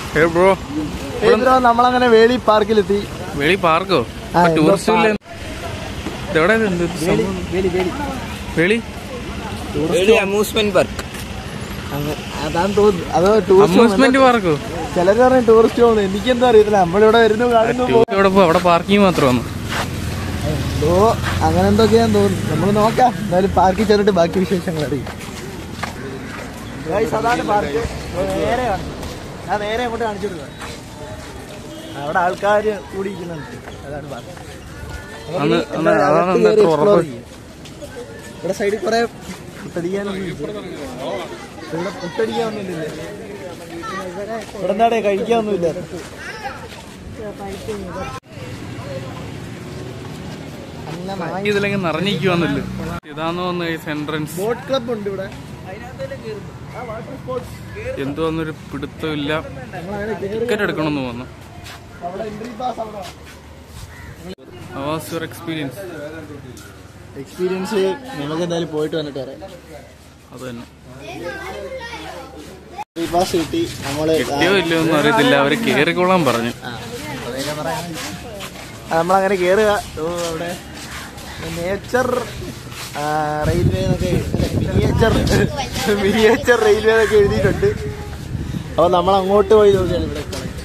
ഏ bro bro നമ്മളങ്ങനെ വേളി പാർക്കിലെത്തി വെളി പാർക്കോ ആ, എന്തോ ടൂറിസ്റ്റ് ഇല്ല ഇതെവിടെ ഇത് എന്ത് വേളി സംഭവം? വേളി വേളി വെളി വെളി അമ്യൂസ്മെന്റ് പാർക്ക് അങ്ങ് അതാന്ന് തോന്നുന്നു അതോ ടൂറിസ്റ്റ് അമ്യൂസ്മെന്റ് പാർക്കോ ചിലര് പറയും ടൂറിസ്റ്റ് പോകുന്നു എനിക്കെന്താ അറിയത്തില്ല നമ്മളിവിടെ വരുന്നു കാണുന്നു പോകുന്നു. ഇവിടെ പോ അവിടെ പാർക്കിംഗ് മാത്രമാണ് എന്തോ അങ്ങനെ എന്തൊക്കെയാന്ന് തോന്നുന്നു നമ്മൾ നോക്കാം എന്തായാലും പാർക്കിൽ ചെന്നിട്ട് ബാക്കി വിശേഷങ്ങൾ അറിയും Guys, അതാണ് പാർക്ക് നേരെ കാണുന്നു ഞാൻ നേരെ അങ്ങോട്ട് കാണിച്ചു കൊടുക്കാം അവിടെ ആൾക്കാർ കൂടിയിരിക്കുന്നുണ്ട് അതാണ് പാർക്ക് നമുക്ക് അന്ന് ഇനി അന്ന് എന്താ അതാണ് അകത്ത് എന്താ കയറി ഇത്ര explore ഉറപ്പ്? ചെയ്യാം. ഇവിടെ സൈഡിൽ കുറെ പുട്ടടിക്കാനൊന്നും ഇല്ല. ഇവിടെ പുട്ടടിക്കാനൊന്നുമില്ല ഇവിടെ എന്താടേ കഴിക്കാനൊന്നുമില്ല അങ്ങനെ ഇതിലെങ്കിൽ നിറഞ്ഞിരിക്കുവാന്നല്ലോ ഇതാന്ന് തോന്നുന്നു എൻട്രൻസ് ബോട്ട് ക്ലബ് ഉണ്ട് ഇവിടെ എന്തോന്നൊരു പിടുത്തമില്ല നമ്മളങ്ങനെ ടിക്കറ്റ് എടുക്കണമെന്ന് തോന്നുന്നു അവിടെ എൻട്രി പാസ് അവിടെ വാസ് യുവർ എക്സ്പീരിയൻസ് എക്സ്പീരിയൻസ് നമുക്ക് എന്തായാലും പോയിട്ട് വന്നിട്ട് പറയാം അത് തന്നെ എൻട്രി പാസ് കിട്ടി നമ്മള് കിട്ടിയോ ഇല്ലയോ ഒന്നും അറിയത്തില്ല അവര് കേറിക്കോളാൻ പറഞ്ഞു നമ്മളങ്ങനെ കയറുക ഓ അവിടെ നേച്ചർ റെയിൽവേ എന്നൊക്കെ മിനിയേച്ചർ മിനിയേച്ചർ റെയിൽവേ എന്നൊക്കെ എഴുതിയിട്ടുണ്ട് അപ്പൊ നമ്മൾ അങ്ങോട്ട് പോയി നോക്കിയാണ് ഇവിടെ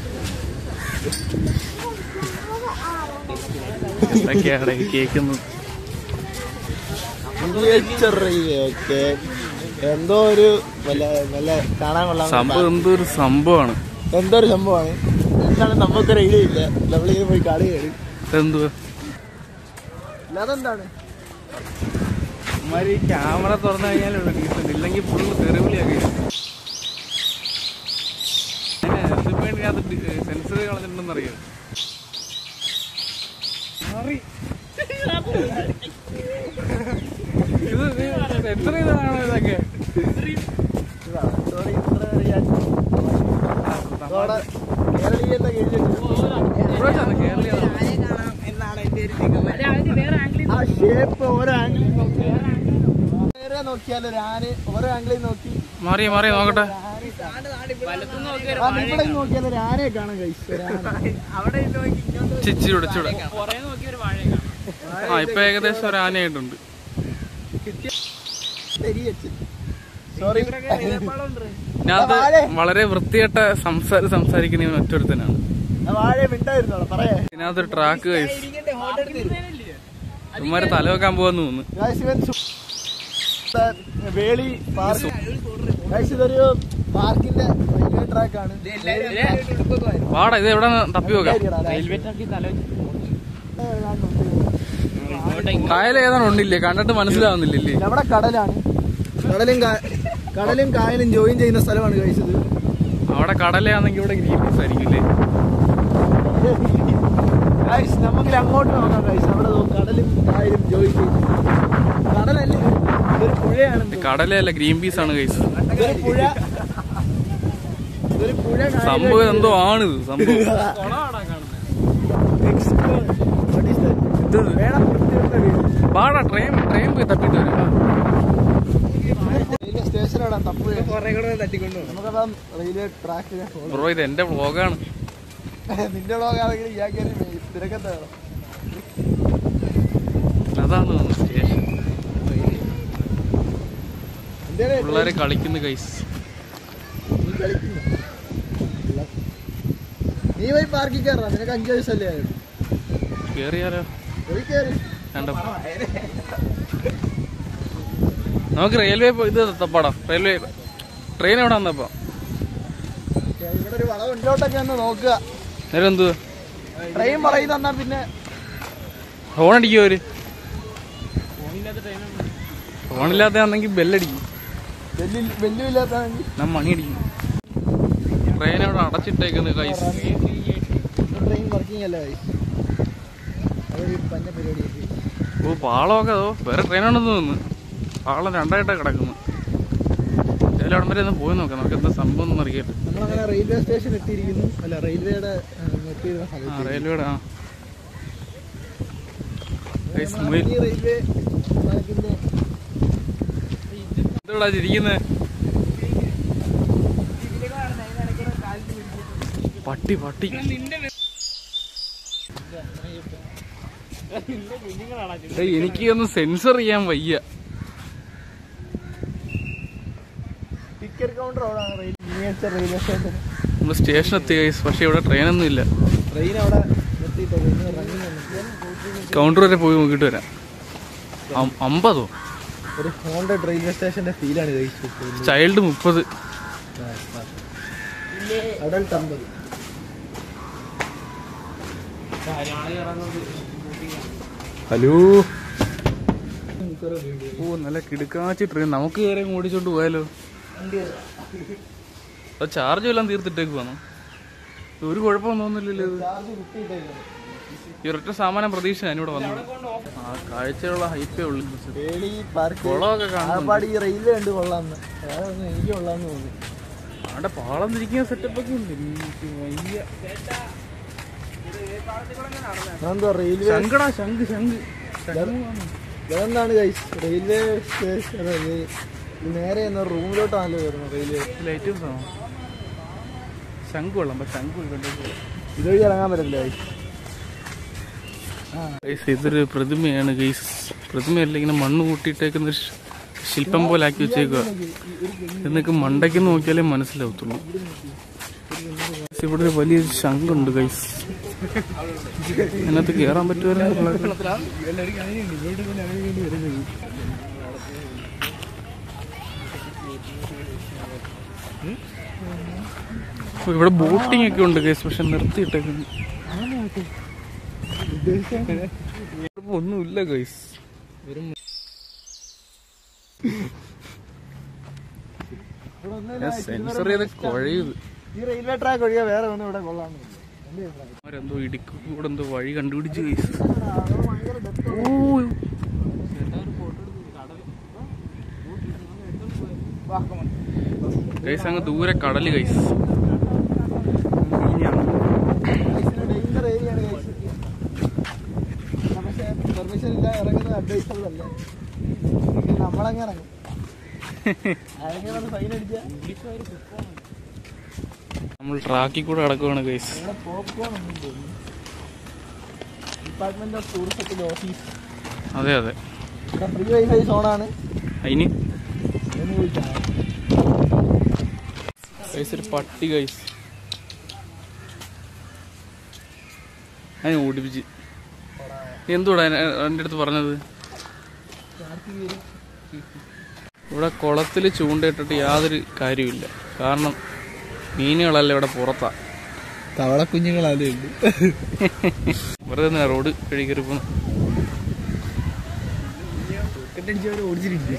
ഇതൊക്കെയാണ് ഈ കേൾക്കുന്നത് മിനിയേച്ചർ റെയിൽവേ ഓക്കെ എന്തോ ഒരു വല്ല നല്ല കാണാൻ കൊള്ളാം സംഭവം എന്തൊരു സംഭവമാണ് എന്തോ ഒരു സംഭവമാണ് എന്താണ് നമുക്കൊരു ഐഡിയ ഇല്ല നമ്മളിങ്ങനെ പോയി കാണുകയാണ് ഇതെന്തുവാ അതെന്താണ് ഇമാര് ഈ ക്യാമറ തുറന്നു കഴിഞ്ഞാലുള്ള ഡീസന്റ് ഇല്ലെങ്കിൽ ഫുള്ള് തെറിവിളിയാക്കി സെൻസർ കളഞ്ഞിട്ടുണ്ടെന്ന് അറിയാം ഇത് സെൻസർ ചെയ്തതാണോ ഇതൊക്കെ സോറി ഇത്ര അറിയാൻ അവിടെ കേരളീയ എന്നൊക്കെ എഴുതിയിട്ടുണ്ട്. ഇപ്രാവശ്യമാണ് കേരളീയ ആ ഷേപ്പ് ഓരോ ആംഗിളിൽ നോക്കി നേരെ നോക്കിയാൽ ഒരു ആന ഓരോ ആംഗിളിൽ നോക്കി മാറിയ മാറിയ നോക്കട്ടെ ആ ഇവിടെ നോക്കിയാൽ ഒരു ആനയെ കാണാൻ കഴിച്ചു ചിച്ചിയുടെ ചൂടെ ആ ഇപ്പൊ ഏകദേശം ഒരു ആനയായിട്ടുണ്ട് സോറി ഇതിനകത്ത് വളരെ വൃത്തികെട്ട സംസാരം സംസാരിക്കുന്ന മറ്റൊരുത്തനാണ് വാഴ മിണ്ടായിരുന്നോളാം പറയാ ഇതിനകത്തൊരു ട്രാക്ക് കൈസ് ഇവന്മാര് തല വെക്കാൻ പോവാന്ന് തോന്നുന്നു Guys, ഇവൻ സു- വേളി പാർക്ക് Guys, ഇതൊരു പാർക്കിന്റെ റെയിൽവേ ട്രാക്ക് ആണ് വാടാ ഇത് എവിടെ തപ്പി നോക്കാം റെയിൽവേ കായൽ ഏതാണ് ഉണ്ടില്ലേ കണ്ടിട്ട് മനസ്സിലാവുന്നില്ലേ നമ്മുടെ കടലാണ് കടലും കാ- കടലും കായലും ജോയിൻ ചെയ്യുന്ന സ്ഥലമാണ് കഴിച്ചത് അവിടെ കടലാണെങ്കിൽ ഇവിടെ ഗ്രീൻ പീസ് ആയിരിക്കില്ലേ ഗൈസ് നമുക്ക് അങ്ങോട്ട് നോക്കാം ഗൈസ് അവിടെ ദോ കടലും കായലും ജോയിൻ ചെയ്തു കടലല്ലേ ഇതൊരു പുഴയാണ് കടലല്ല ഗ്രീൻ പീസ് ആണ് കൈസ് ഇതൊരു പുഴ ഇതൊരു പുഴ കായലും- സംഭവം എന്തോ ആണിത് സംഭവം Explore. What is that? ഇത് വേണം വൃത്തിയുള്ള വീട് വാടാ ട്രെയിൻ ട്രെയിൻ പോയി തപ്പിട്ട് വരും റെയിൽവേ സ്റ്റേഷനോടാ തപ്പ് നമുക്കപ്പം റെയിൽവേ ട്രാക്കിനെ ബ്രോ ഇത് എന്റെ വ്ളോഗാണ് നിന്റെ വ്ളോഗാണെങ്കിൽ ഇയാൾക്ക് തിരക്കത്തെ വേണം അതാണ് തോന്നുന്നു സ്റ്റേഷൻ എന്താണ് പിള്ളേരെ കളിക്കുന്ന കൈസ് നീ കളിക്കുന്നു ഇല്ല. നീ പോയി പാർക്കിൽ കയറാം നിനക്ക് അഞ്ചു വയസ്സല്ലേ ആയുള്ളൂ. കേറിയാലോ പോയി കയറി വേണ്ട നമുക്ക് റെയിൽവേ പോ- ഇത് തപ്പാടാം റെയിൽവേ ട്രെയിൻ എവിടെ വന്നപ്പോ ഇവിടെ ഒരു വളവ് ഉണ്ടോട്ടൊക്കെ ഒന്ന് നോക്കുക നേരം എന്തുവാ ട്രെയിൻ പറയും തന്നാ പിന്നെ ഹോൺ അടിക്കുമോ അവര് ഫോണില്ലാത്തതാണെങ്കിൽ ബെല്ലടിക്കും വെല്ലു വെല്ലുമില്ലാത്താണെങ്കിൽ ഞാൻ മണി അടിക്കും ട്രെയിൻ അവിടെ അടച്ചിട്ടേക്കുന്നു കൈസ് ട്രെയിൻ വർക്കിംഗ് അല്ലേ guys? അതൊരു പഞ്ഞ പരിപാടിയൊക്കെ ഓ പാളമൊക്കെ അതോ വേറെ ട്രെയിനാണെന്ന് തോന്നുന്നു പാളം രണ്ടായിട്ടാണ് കിടക്കുന്നു ഏതായാലും അവിടെ വരെ ഒന്ന് പോയി നോക്കാം നമുക്ക് എന്താ സംഭവം ഒന്നും അറിയാം നമ്മളങ്ങനെ റെയിൽവേ സ്റ്റേഷൻ എത്തിയിരിക്കുന്നു അല്ല റെയിൽവേയുടെ ആ, നിർത്തിയിരുന്ന ആ സ്ഥലത്ത് റെയിൽവേയുടെ ആ Guys, നമ്മളങ്ങനെ മുയൽ. ഈ റെയിൽവേ ട്രാക്കിന്റെ എന്തുകൊണ്ടാ ചിരിക്കുന്നത് പട്ടി പട്ടി ഏയ്, എനിക്ക് ഒന്ന് സെൻസർ ചെയ്യാൻ വയ്യ ടിക്കറ്റ് കൗണ്ടർ അവിടെ റെയിൽ മിനിയേച്ചർ റെയിൽവേ സ്റ്റേഷൻ നമ്മൾ സ്റ്റേഷൻ എത്തി ഗൈസ് പക്ഷെ ഇവിടെ ട്രെയിനൊന്നും ഇല്ല ട്രെയിൻ അവിടെ നിർത്തിയിട്ട് റണ്ണിങ് കൗണ്ടർ വരെ പോയി നോക്കിയിട്ട് വരാം അം- അമ്പതോ ഒരു ഹോണ്ടഡ് റെയിൽവേ സ്റ്റേഷന്റെ ഫീലാണ് കഴിച്ചത് ചൈൽഡ് മുപ്പത് അഡൽട്ട് അമ്പത് ഹലോ ഓ നല്ല കിടുക്കാച്ചി ട്രെയിൻ നമുക്ക് കയറി ഓടിച്ചോണ്ട് പോയാലോ അത് ചാർജ് എല്ലാം തീർത്തിട്ടേക്ക് വന്നു ഒരു കുഴപ്പമൊന്നും തോന്നുന്നില്ലല്ലോ ഇത് ചാർജ് കിട്ടിയിട്ടേക്കുന്നു ഈ ഒരൊറ്റ സാമാനം പ്രതീക്ഷ ഞാനിവിടെ വന്നത് ആ കാഴ്ചയുള്ള ഹൈപ്പേ ഉള്ളു പേടി പാർക്ക് കുളമൊക്കെ കാണുന്നുണ്ട് ആപ്പാട് ഈ റെയിൽവേ ഉണ്ട് കൊള്ളാന്ന് വേറെ ഒന്നും എനിക്ക് കൊള്ളാന്ന് തോന്നി അവിടെ പാളം തിരിക്കുന്ന സെറ്റപ്പ് ഒക്കെ ഉണ്ട് എനിക്ക് വയ്യ. അതെന്താ റെയിൽവേ ശങ്കടാ ശങ്ക് ശങ്ക് ഇതെന്താണ് കഴിച്ച് റെയിൽവേ സ്റ്റേഷൻ നേരെ എന്ന റൂമിലോട്ടാണല്ലോ വരുന്നത് റെയിൽവേ ലൈറ്റ് ശംഖ് വെള്ളം പക്ഷെ ശംഖ് കണ്ടു ഇതുവഴി ഇറങ്ങാൻ പറ്റില്ല കഴിച്ച് ഗൈസ് ഇതൊരു പ്രതിമയാണ് ഗൈസ് പ്രതിമയല്ല ഇങ്ങനെ മണ്ണ് കൂട്ടിയിട്ടേക്കുന്ന ഒരു ശ- ശില്പം പോലെ ആക്കി വെച്ചേക്കുക എന്നൊക്കെ മണ്ടയ്ക്ക് നോക്കിയാലേ മനസ്സിലാവത്തുള്ളൂ ഗൈസ്, ഇവിടെ ഒരു വലിയ ശംഖുണ്ട് ഗൈസ് അതിനകത്ത് കയറാൻ പറ്റുമായിരുന്നു ഇവിടെ ബോട്ടിംഗ് ഒക്കെ ഉണ്ട് ഗൈസ് പക്ഷെ നിർത്തിയിട്ടേക്കുന്നു ഇപ്പൊ ഒന്നുമില്ല ഗൈസ് ഞാൻ സെൻസർ ചെയ്ത് കുഴയത് ഈ റെയിൽവേ ട്രാക്ക് ഒഴികെ വേറെ ഒന്നും ഇവിടെ കൊള്ളാന്ന് അവരെന്തോ ഇടിക്കും ഇവിടെ എന്തോ വഴി കണ്ടുപിടിച്ച് ഗൈസ് ഓ ഗൈസ് അങ്ങ് ദൂരെ കടല് ഗൈസ് ഡേഞ്ചർ ഏരിയയാണ് പക്ഷേ പെർമിഷൻ ഇല്ല ഇറങ്ങുന്നത് അഡ്വൈസബിൾ അല്ല പിന്നെ നമ്മളങ്ങ് ഇറങ്ങും ആരെങ്കിലും ഫൈൻ അടിച്ചാൽ നമ്മൾ ട്രാക്കിൽ കൂടെ നടക്കുവാണ് ഗൈസ് ഇവിടെ പോപ്കോൺ ഒന്നും തോന്നുന്നു ഡിപ്പാർട്ട്മെന്റ് ഓഫ് ടൂറിസത്തിന്റെ ഓഫീസ് അതെ അതെ ഫ്രീ വൈഫൈ സോണാണ് അതിന് എന്ന് ചോദിച്ചാൽ ഗൈസ് ഒരു പട്ടി ഗൈസ് അതിനെ ഓടിപ്പിച്ച് എന്തുകൂടാ എൻ്റെ അടുത്ത് പറഞ്ഞത് ഇവിടെ കുളത്തിൽ ചൂണ്ടയിട്ടിട്ട് യാതൊരു കാര്യമില്ല കാരണം മീനുകളല്ല ഇവിടെ പുറത്താ തവള കുഞ്ഞുങ്ങളല്ലേ ഉണ്ട് വെറുതെ തന്നെ റോഡ് കഴുകി കയറി പോകുന്നു ഓടിച്ചിട്ടുണ്ട്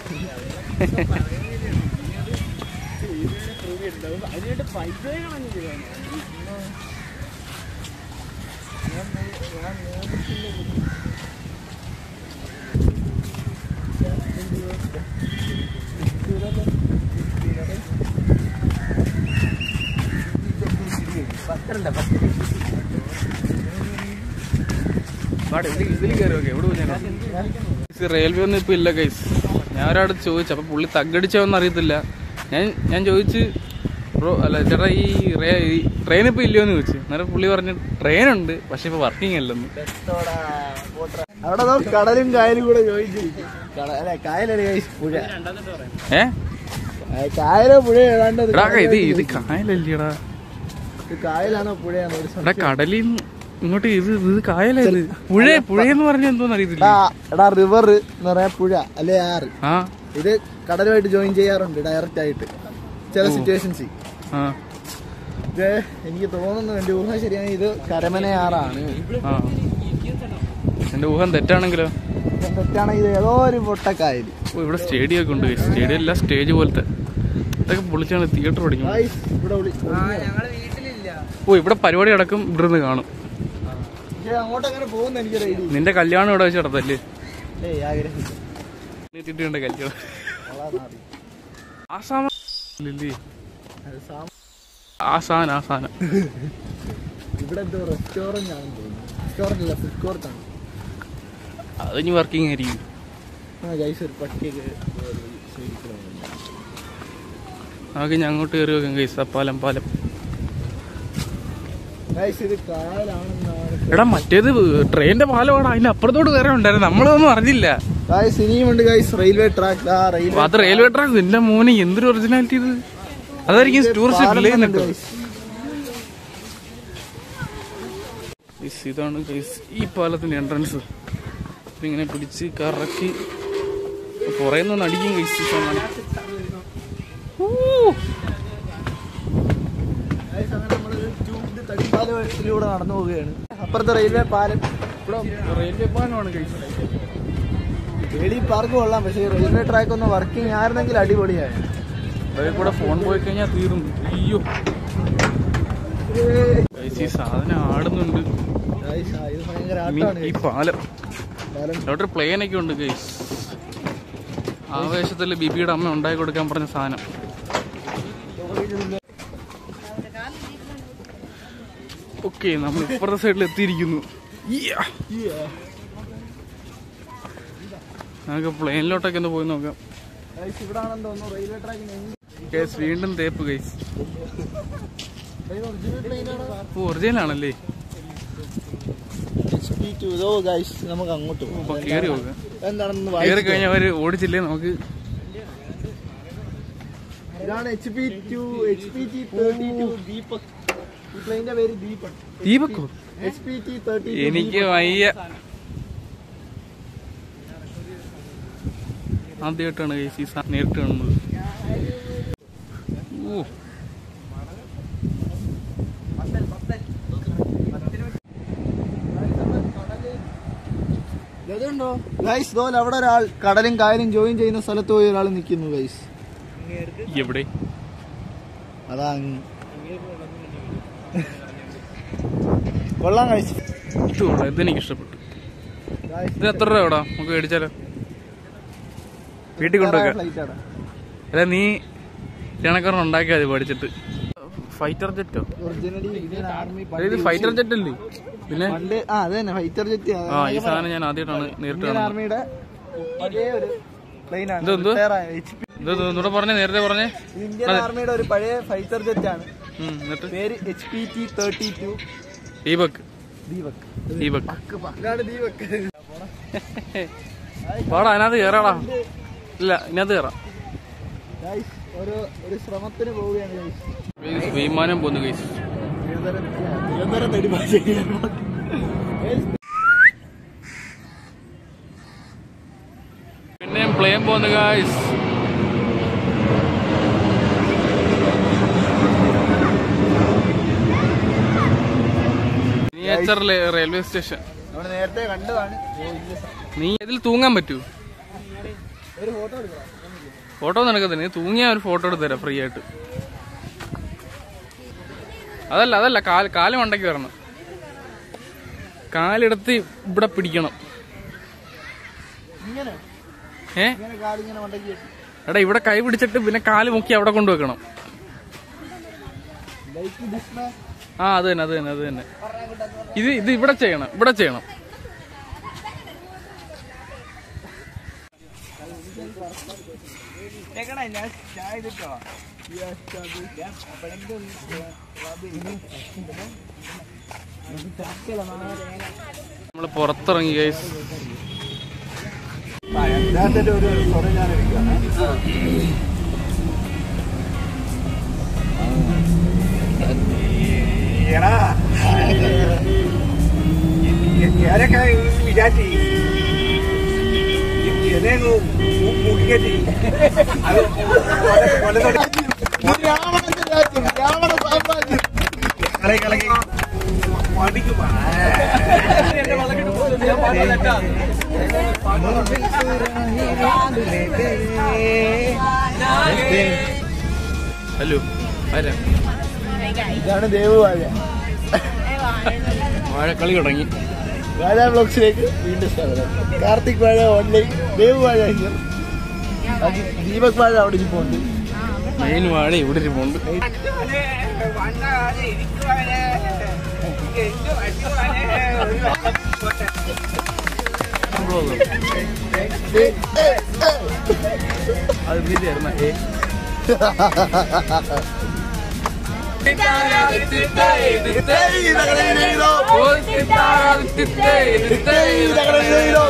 റെയിൽവേ ഒന്നും ഇപ്പൊ ഇല്ല ഗൈസ് ഞാൻ ഒരാട് ചോദിച്ചു അപ്പൊ പുള്ളി തగ్గടിച്ചോന്ന് അറിയത്തില്ല ഞാൻ ഞാൻ ചോദിച്ചു ബ്രോ അല്ല ചേട്ടാ ഈ ട്രെയിൻ ഇപ്പൊ ഇല്ലയോന്ന് ചോദിച്ചു അന്നേരം പുള്ളി പറഞ്ഞു ട്രെയിൻ ഉണ്ട് പക്ഷെ ഇപ്പൊ വർക്കിംഗ് അല്ലെന്ന് അവിടെ ദാ കടലും കായലും കൂടെ ചോദിച്ചിരിക്കും കട- അല്ല കായലല്ല guys, പുഴ ഏ ആ, കായലോ പുഴ ഏതാണ്ട് അത് എടാ ഇത് ഇത് കായലല്ലേടാ ഇത് കായലാണോ പുഴയാണോ ഒരു എടാ കടലിൽ നിന്ന് ഇങ്ങോട്ട് ഇത് ഇത് കായലത് പുഴ പുഴയെന്ന് പറഞ്ഞ എന്തോന്ന് അറിയത്തില്ല എടാ എടാ റിവർ എന്ന് പറയാ പുഴ അല്ലെ ആറ് ആ ഇത് കടലുമായിട്ട് ജോയിൻ ചെയ്യാറുണ്ട് ഡയറക്റ്റ് ആയിട്ട് ചില സിറ്റുവേഷൻസ് ആ ഇത് എനിക്ക് തോന്നുന്നു എന്റെ ഊഹം ശരിയാണ് ഇത് കരമനയാറാണ് ആ എന്റെ ഊഹം തെറ്റാണെങ്കിലോ ഇത് തെറ്റാണെങ്കിൽ ഇത് ഏതോ ഒരു പൊട്ടക്കായൽ ഓ ഇവിടെ സ്റ്റേഡിയം ഒക്കെ ഉണ്ട് സ്റ്റേഡിയം അല്ല സ്റ്റേജ് പോലത്തെ ഇതൊക്കെ പൊളിച്ചാണ് തിയേറ്റർ പഠിക്കുന്നത് ഗായ്സ്, ഇവിടെ വിളി ഓ ഇവിടെ പരിപാടി നടക്കും ഇവിടെ നിന്ന് കാണും പക്ഷേ അങ്ങോട്ട് അങ്ങനെ പോകുന്ന എനിക്കൊരു ഐഡിയ നിന്റെ കല്യാണം ഇവിടെ വെച്ച് നടത്തല്ലേ ഏയ് ആഗ്രഹിച്ചു നീട്ടിട്ടുണ്ട് കല്യാണം ആസാമ ഇല്ലേ ആസാൻ ആസാന ഇവിടെ എന്തോ റെസ്റ്റോറന്റ് ആണെന്ന് തോന്നുന്നു റെസ്റ്റോറന്റ് അല്ല ഫുഡ് കോർട്ടാണ് അത് ഇനി വർക്കിംഗ് ആയിരിക്കും ആ ഗൈസ് ഒരു പട്ടിയൊക്കെ ശരിക്കണം ആകെ ഞാൻ അങ്ങോട്ട് കയറി വെക്കാം കൈസ പാലം പാലം ഗൈസ് ഇത് കായലാണെന്നാണ് എടാ മറ്റേത് ട്രെയിനിന്റെ പാലമാണ് അതിന്റെ അപ്പുറത്തോട്ട് വേറെ ഉണ്ടായിരുന്നു നമ്മളൊന്നും അറിഞ്ഞില്ല ഗൈസ് ഇനിയുമുണ്ട് ഗൈസ് റെയിൽവേ ട്രാക്ക് ആ അപ്പൊ റെയിൽവേ അത് റെയിൽവേ ട്രാക്ക് എന്റെ മോനെ എന്തൊരു ഒറിജിനാലിറ്റി ഇത് അതായിരിക്കും ടൂറിസ്റ്റ് ഡിലേ നിൽക്കും ഗയ്സ്, ഇതാണ് ഗയ്സ് ഈ പാലത്തിന്റെ എൻട്രൻസ് ഇങ്ങനെ പിടിച്ച് കറക്കി പുറയുന്ന അടിക്കും ഗൈസ് ഈ സാമാനം ഊ. തടിപ്പാലത്തിലൂടെ നടന്നു പോവുകയാണ് അപ്പുറത്തെ റെയിൽവേ പാലം ഇവിടെ റെയിൽവേ പാലമാണ് ഗൈസ് വേളി പാർക്ക് കൊള്ളാം പക്ഷേ റെയിൽവേ ട്രാക്ക് ഒന്ന് വർക്കിംഗ് ആയിരുന്നെങ്കിൽ അടിപൊളിയാണ് അതിൽ കൂടെ ഫോൺ പോയി കഴിഞ്ഞാൽ തീർന്നു അയ്യോ ഗൈസ് ഈ സാധനം ആടുന്നുണ്ട് ഗൈസ്, ആ, ഇത് ഭയങ്കര മീൻ ആട്ടമാണ് ഈ പാലം പാലം അവിടെ പ്ലെയിൻ ഒക്കെ ഉണ്ട് ഗൈസ് ആവേശത്തിൽ ബിബിയുടെ അമ്മ ഉണ്ടാക്കി കൊടുക്കാൻ പറഞ്ഞ സാധനം ഓക്കെ നമ്മൾ ഇപ്പുറത്തെ സൈഡിൽ എത്തിയിരിക്കുന്നു യ്യാ. നമുക്ക് പ്ലെയിനിലോട്ടൊക്കെ ഒന്ന് പോയി നോക്കാം ഗൈസ്, ഇവിടാണെന്ന് തോന്നുന്നു റെയിൽവേ ട്രാക്കിന് ഗൈസ് വീണ്ടും തേപ്പ് ഗൈസ് ഒറിജിനൽ ട്രെയിനാണ് ഒറിജിനൽ ആണല്ലേ എച്ച് പി ടു ഇതോ ഗൈസ് നമുക്ക് അങ്ങോട്ട് അപ്പൊ പോകാം കേറി നോക്കാം എന്താണെന്ന് കേറി വായിച്ചിട്ട് കഴിഞ്ഞാൽ അവര് ഓടിച്ചില്ലേ നമുക്ക് ഇതാണ് H P two H P T thirty two Deepak ഈ പ്ലെയിന്റെ പേര് ദീപക് ദീപക്കോ എച്ച് പി ടി തേർട്ടി എനിക്ക് വയ്യ ആദ്യമായിട്ടാണ് ഗൈസ് ഈ സാ- നേരിട്ട് കാണുന്നത് ഓ ഗൈസ് ഇതുപോലെ അവിടെ ഒരാൾ കടലും കായലും ജോയിൻ ചെയ്യുന്ന സ്ഥലത്ത് പോയി ഒരാൾ നിൽക്കുന്നു ഗൈസ് എവിടെ അതാ അങ്ങ്. കൊള്ളാം ഗൈസ് ഇത് കൊള്ളാം ഇതെനിക്ക് ഇഷ്ടപ്പെട്ടു ഇത് എത്ര രൂപ എവിടാ നമുക്ക് മേടിച്ചാലോ വീട്ടിൽ കൊണ്ടുവെക്കാം ഫ്ലൈറ്റ് ആണ് അല്ല നീ ചണക്കാരൻ ഉണ്ടാക്കിയാൽ മതി പഠിച്ചിട്ട് ഫൈറ്റർ ജെറ്റോ ഒറിജിനലി ഇന്ത്യൻ ആർമി ഇത് ഫൈറ്റർ ജെറ്റ് അല്ലേ പിന്നെ പണ്ട് ആ അത് തന്നെ ഫൈറ്റർ ജെറ്റ് ആ ഈ സാധനം ഞാൻ ആദ്യമായിട്ടാണ് നേരിട്ട് ഇന്ത്യൻ കാണുന്നത് ആർമിയുടെ പഴയ ഒരു പ്ലെയിൻ ആണ് ഇതെന്ത്? Retire ആയ HP. ഇത് ഇവിടെ പറഞ്ഞേ നേരത്തെ പറഞ്ഞേ ഇത് ഇന്ത്യൻ ആർമിയുടെ ഒരു പഴയ ഫൈറ്റർ ജെറ്റ് ആണ് ഉം, എന്നിട്ട് പേര് H P T thirty two Deepak Deepak Deepak ഇതാണ് ദീപക് പാടാ അതിനകത്ത് കയറാടാ ഇല്ല ഇതിനകത്ത് കയറാം ഗൈസ് ഒരു ഒരു ശ്രമത്തിന് പോവുകയാണ് ഗൈസ് ഗയ്സ്, വിമാനം പോന്നു guys Thiruvananthapuram Nedumbassery airport. Guys, പിന്നെയും പ്ലെയിൻ പോന്നു ഗൈസ് മിനിയേച്ചർ റെയിൽവേ സ്റ്റേഷൻ നമ്മള് നേരത്തെ കണ്ടതാണ് ഓ, ഇല്ല സ- നീ ഇതിൽ തൂങ്ങാൻ പറ്റൂ ഒരു ഫോട്ടോ എടുക്കണം ഫോട്ടോ നടക്കത്തില്ല നീ തൂങ്ങിയാ ഒരു ഫോട്ടോ എടുത്ത് തരാം ഫ്രീ ആയിട്ട് അതല്ല അതല്ല കാല് കാല് മണ്ടയ്ക്ക് വരണം കാലെടുത്ത് ഇവിടെ പിടിക്കണം ഇങ്ങനെ ഏ ഇങ്ങനെ കാലിങ്ങനെ മണ്ടക്കി വെച്ച്. എടാ ഇവിടെ കൈ പിടിച്ചിട്ട് പിന്നെ കാല് മുക്കി അവിടെ കൊണ്ടുവെക്കണം ലൈക്ക് ഡിസ്പ്ലേ ആ അത് തന്നെ അത് തന്നെ അത് തന്നെ ഇത് ഇത് ഇവിടെ ചെയ്യണം ഇവിടെ ചെയ്യണം നമ്മള് പുറത്തിറങ്ങി ഗൈസ് അതിന്റെ ഒരു സ്വരം ഞാൻ എടുക്കുകയാണ് ഞാനൊക്കെ വിചാരിച്ചു എന്നെയൊന്ന് മുക്കിക്കറ്റി അത് കൊല്ലത്തോടെ രാവണന്റെ രാജ്യം രാവണ സാമ്രാജ്യം കളി കളക്കി മടിക്കും ഹലോ ആരാ ഇതാണ് ദേവുവാഴ വാഴക്കളി തുടങ്ങി വാഴ ബ്ലോഗ്സിലേക്ക് വീണ്ടും സ്വാഗതം കാർത്തിക് വാഴ ഓൺലൈൻ ദേവുവാഴ ഹിയർ ദീപക് വാഴ അവിടെ ഇരിപ്പുണ്ട് മെയിൻ വാഴ ഇവിടെ ഇരിപ്പുണ്ട് അത് ഇതിന്റെ ആയിരുന്ന ഏ ഇതാ തകടയിലോ തിത്തേ, തിത്തേ, തകടയിലോ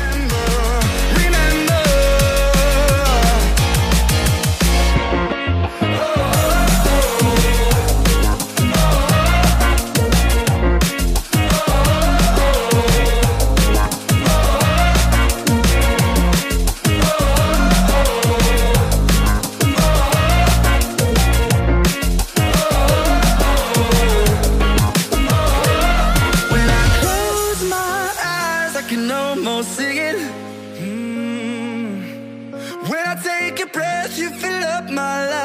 When I close my eyes, I can almost see it. Mm. When I take a breath, you fill up my life.